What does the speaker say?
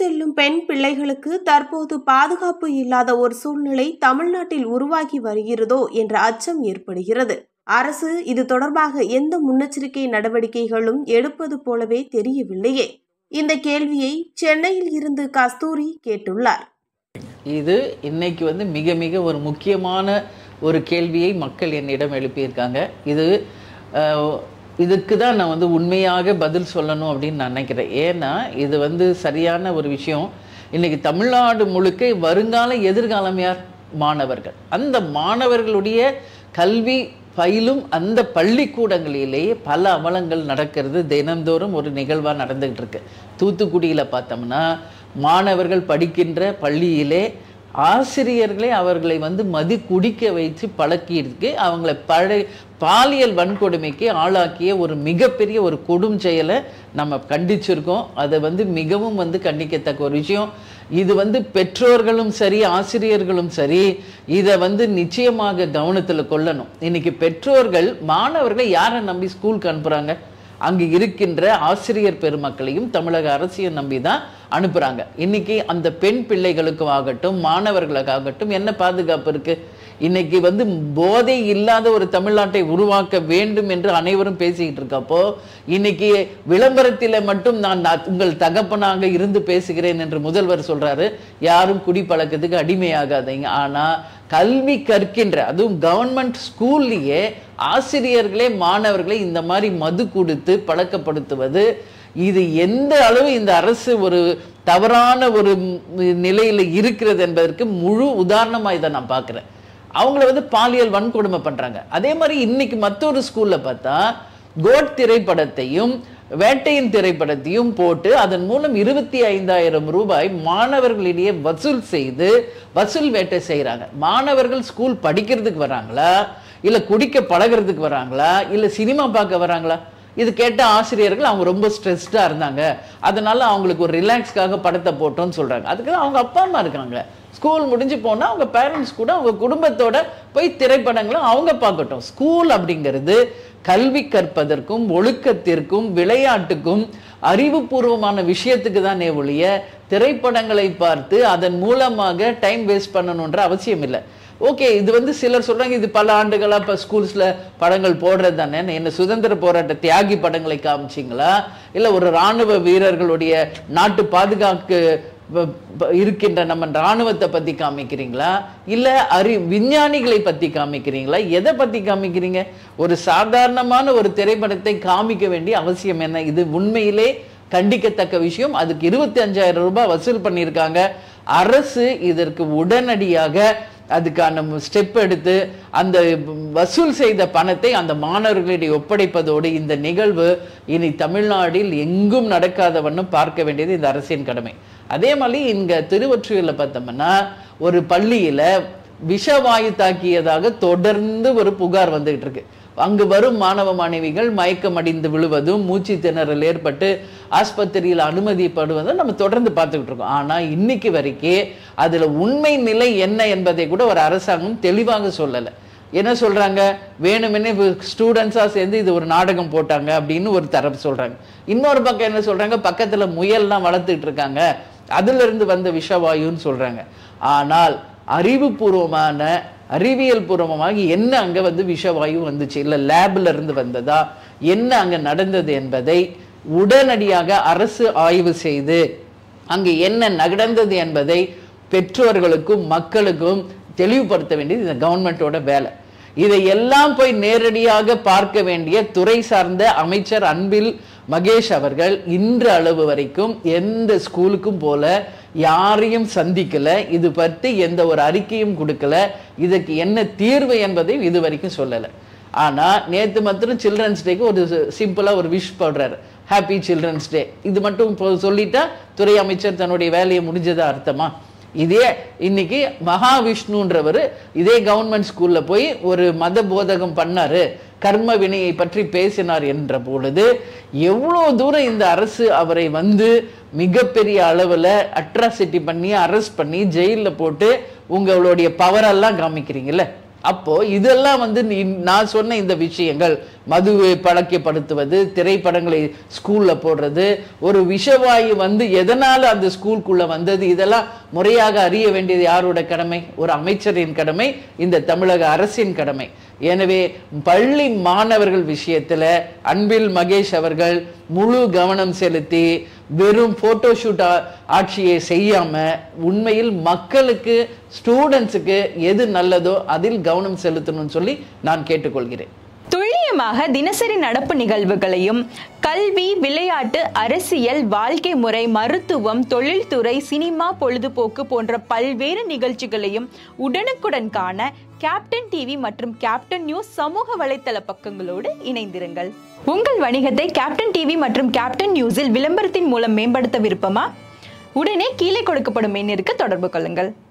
செல்லும் பெண் பிள்ளைகளுக்கு தற்போது பாதுகாப்பு இல்லாத ஒரு சூழ்நிலை தமிழ்நாட்டில் உருவாகி வருகிறதோ என்ற அச்சம் ஏற்படுகிறது அரசு இது தொடர்பாக எந்த முன்னெச்சரிக்கை நடவடிக்கைகளும் எடுப்பது போலவே தெரியவில்லையே இந்த கேள்வியை சென்னையில் இருந்து கஸ்தூரி கேட்டுள்ளார் இது இன்னைக்கு வந்து மிக மிக ஒரு முக்கியமான ஒரு கேள்வியை மக்கள் என்னிடம் எழுப்பியிருக்காங்க இது அஹ், இதுக்கு தான் நான் வந்து உண்மையாக பதில் சொல்லணும் அப்படின்னு நான் நினைக்கிறேன் ஏன்னா இது வந்து சரியான ஒரு விஷயம் இன்னைக்கு தமிழ்நாடு முழுக்க வருங்கால எதிர்காலம் யார் மாணவர்கள் அந்த மாணவர்களுடைய கல்வி பயிலும் அந்த பள்ளிக்கூடங்களிலேயே பல அவலங்கள் நடக்கிறது தினந்தோறும் ஒரு நிகழ்வாக நடந்துகிட்டு இருக்கு தூத்துக்குடியில் பார்த்தோம்னா மாணவர்கள் படிக்கின்ற பள்ளியிலே ஆசிரியர்களே அவர்களை வந்து மது குடிக்க வைத்து பழக்கியிருக்கு அவங்கள பழ பாலியல் வன்கொடுமைக்கு ஆளாக்கிய ஒரு மிகப்பெரிய ஒரு கொடும் செயலை நம்ம கண்டிச்சிருக்கோம் அதை வந்து மிகவும் வந்து கண்டிக்கத்தக்க ஒரு விஷயம் இது வந்து பெற்றோர்களும் சரி ஆசிரியர்களும் சரி இதை வந்து நிச்சயமாக கவனத்தில் கொள்ளணும் இன்னைக்கு பெற்றோர்கள் மாணவர்களை யாரை நம்பி ஸ்கூலுக்கு அனுப்புகிறாங்க அங்கு இருக்கின்ற ஆசிரியர் பெருமக்களையும் தமிழக அரசியல் நம்பி தான் அனுப்புறாங்க இன்னைக்கு அந்த பெண் பிள்ளைகளுக்கும் ஆகட்டும் மாணவர்களுக்காகட்டும் என்ன பாதுகாப்பு இருக்கு இன்னைக்கு வந்து போதை இல்லாத ஒரு தமிழ்நாட்டை உருவாக்க வேண்டும் என்று அனைவரும் பேசிக்கிட்டு இருக்கப்போ இன்னைக்கு விளம்பரத்தில் மட்டும் நான் நான் உங்கள் தகப்பனாக இருந்து பேசுகிறேன் என்று முதல்வர் சொல்றாரு யாரும் குடிப்பழக்கத்துக்கு அடிமையாகாதீங்க ஆனா கல்வி கற்கின்ற அதுவும் கவர்மெண்ட் ஸ்கூல்லையே ஆசிரியர்களே மாணவர்களை இந்த மாதிரி மது கொடுத்து பழக்கப்படுத்துவது இது எந்த அளவு இந்த அரசு ஒரு தவறான ஒரு ம், நிலையில இருக்கிறது என்பதற்கு முழு உதாரணமா இதை நான் பார்க்கிறேன் அவங்கள வந்து பாலியல் வன்கொடுமை பண்றாங்க அதே மாதிரி இன்னைக்கு மற்றொரு ஸ்கூல்ல பார்த்தா கோட் திரைப்படத்தையும் வேட்டையின் திரைப்படத்தையும் போட்டு அதன் மூலம் இருபத்தி ஐந்தாயிரம் ரூபாய் மாணவர்களிடையே வசூல் செய்து வசூல் வேட்டை செய்றாங்க மாணவர்கள் ஸ்கூல் படிக்கிறதுக்கு வராங்களா இல்ல குடிக்க பழகுறதுக்கு வராங்களா இல்ல சினிமா பார்க்க வராங்களா இது கேட்ட ஆசிரியர்கள் அவங்க ரொம்ப ஸ்ட்ரெஸ்டாக இருந்தாங்க அதனால அவங்களுக்கு ஒரு ரிலாக்ஸ்க்காக படத்தை போட்டோம்னு சொல்றாங்க அதுக்கு அவங்க அப்பா அம்மா இருக்காங்க ஸ்கூல் முடிஞ்சு போனா அவங்க பேரண்ட்ஸ் கூட அவங்க குடும்பத்தோட போய் திரைப்படங்களை அவங்க பார்க்கட்டும் ஸ்கூல் அப்படிங்கிறது கல்வி கற்பதற்கும் ஒழுக்கத்திற்கும் விளையாட்டுக்கும் அறிவுபூர்வமான விஷயத்துக்கு தானே ஒழிய திரைப்படங்களை பார்த்து அதன் மூலமாக டைம் வேஸ்ட் பண்ணணுன்ற அவசியம் இல்லை ஓகே இது வந்து சிலர் சொல்றாங்க இது பல ஆண்டுகளா இப்ப ஸ்கூல்ஸ்ல படங்கள் போடுறது தானே என்ன சுதந்திர போராட்ட தியாகி படங்களை காமிச்சிங்களா இல்ல ஒரு ராணுவ வீரர்களுடைய நாட்டு பாதுகாக்கு ப- ப- இருக்கின்ற நம்ம ராணுவத்தை பத்தி காமிக்கிறீங்களா இல்ல அறி விஞ்ஞானிகளை பத்தி காமிக்கிறீங்களா எதை பத்தி காமிக்கிறீங்க ஒரு சாதாரணமான ஒரு திரைப்படத்தை காமிக்க வேண்டிய அவசியம் என்ன இது உண்மையிலே கண்டிக்கத்தக்க விஷயம் அதுக்கு இருபத்தி அஞ்சாயிரம் ரூபாய் வசூல் பண்ணியிருக்காங்க அரசு இதற்கு உடனடியாக அதுக்கான ஸ்டெப் எடுத்து அந்த வசூல் செய்த பணத்தை அந்த மாணவர்களிடையே ஒப்படைப்பதோடு இந்த நிகழ்வு இனி தமிழ்நாட்டில் எங்கும் நடக்காத வண்ணம் பார்க்க வேண்டியது இந்த அரசின் கடமை அதே மாதிரி இங்க திருவொற்றியூர்ல பார்த்தோம்னா ஒரு பள்ளியில விஷவாயு தாக்கியதாக தொடர்ந்து ஒரு புகார் வந்துகிட்டு இருக்கு அங்கு வரும் மாணவ மாணவிகள் மயக்கம் அடிந்து விழுவதும் மூச்சு திணறல் ஏற்பட்டு ஆஸ்பத்திரியில் அனுமதிப்படுவதும் நம்ம தொடர்ந்து பார்த்துக்கிட்டு இருக்கோம் ஆனா இன்னைக்கு வரைக்கும் அதுல உண்மை நிலை என்ன என்பதை கூட ஒரு அரசாங்கம் தெளிவாக சொல்லலை என்ன சொல்றாங்க வேணுமெனே ஸ்டூடெண்ட்ஸாக சேர்ந்து இது ஒரு நாடகம் போட்டாங்க அப்படின்னு ஒரு தரப்பு சொல்றாங்க இன்னொரு பக்கம் என்ன சொல்றாங்க பக்கத்துல முயல்லாம் வளர்த்துட்டு இருக்காங்க அதுல இருந்து வந்த விஷவாயுன்னு சொல்றாங்க ஆனால் அறிவுபூர்வமான அறிவியல் பூர்வமாக என்ன அங்க வந்து விஷவாயு வந்துச்சு இல்ல லேப்ல இருந்து வந்ததா என்ன அங்க நடந்தது என்பதை உடனடியாக அரசு ஆய்வு செய்து அங்கு என்ன நடந்தது என்பதை பெற்றோர்களுக்கும் மக்களுக்கும் தெளிவுபடுத்த வேண்டியது இந்த கவர்மெண்ட்டோட வேலை இதை எல்லாம் போய் நேரடியாக பார்க்க வேண்டிய துறை சார்ந்த அமைச்சர் அன்பில் மகேஷ் அவர்கள் இன்று அளவு வரைக்கும் எந்த ஸ்கூலுக்கும் போல யாரையும் சந்திக்கல இது பற்றி எந்த ஒரு அறிக்கையும் கொடுக்கல இதுக்கு என்ன தீர்வு என்பதை இது வரைக்கும் சொல்லலை ஆனா நேத்து மாத்திரம் சில்ட்ரன்ஸ் டேக்கு ஒரு சிம்பிளா ஒரு விஷ் போடுறாரு ஹாப்பி சில்ட்ரன்ஸ் டே இது மட்டும் இப்போ சொல்லிட்டா துறை அமைச்சர் தன்னுடைய வேலையை முடிஞ்சதா அர்த்தமா இதே இன்னைக்கு மகாவிஷ்ணுன்றவர் இதே கவர்மெண்ட் ஸ்கூல்ல போய் ஒரு மத போதகம் பண்ணாரு கர்ம வினையை பற்றி பேசினார் என்ற பொழுது எவ்வளோ தூரம் இந்த அரசு அவரை வந்து மிகப்பெரிய அளவில் அட்ராசிட்டி பண்ணி அரெஸ்ட் பண்ணி ஜெயிலில் போட்டு உங்களுடைய பவரெல்லாம் காமிக்கிறீங்கல்ல அப்போ இதெல்லாம் வந்து நீ- நான் சொன்ன இந்த விஷயங்கள் மதுவை பழக்கப்படுத்துவது திரைப்படங்களை ஸ்கூல்ல போடுறது ஒரு விஷவாயு வந்து எதனால அந்த ஸ்கூலுக்குள்ள வந்தது இதெல்லாம் முறையாக அறிய வேண்டியது யாரோட கடமை ஒரு அமைச்சரின் கடமை இந்த தமிழக அரசின் கடமை எனவே பள்ளி மாணவர்கள் விஷயத்துல அன்பில் மகேஷ் அவர்கள் முழு கவனம் செலுத்தி வெறும் போட்டோஷூட் ஆட்சியை செய்யாம உண்மையில் மக்களுக்கு ஸ்டூடெண்ட்ஸுக்கு எது நல்லதோ அதில் கவனம் செலுத்தணும்னு சொல்லி நான் கேட்டுக்கொள்கிறேன் துல்லியமாக தினசரி நடப்பு நிகழ்வுகளையும் கல்வி விளையாட்டு அரசியல் வாழ்க்கை முறை மருத்துவம் தொழில்துறை சினிமா பொழுதுபோக்கு போன்ற பல்வேறு நிகழ்ச்சிகளையும் உடனுக்குடன் காண கேப்டன் டிவி மற்றும் கேப்டன் நியூஸ் சமூக வலைத்தள பக்கங்களோடு இணைந்திருங்கள் உங்கள் வணிகத்தை கேப்டன் டிவி மற்றும் கேப்டன் நியூஸில் விளம்பரத்தின் மூலம் மேம்படுத்த விருப்பமா உடனே கீழே கொடுக்கப்படும் எண்ணிற்கு தொடர்பு கொள்ளுங்கள்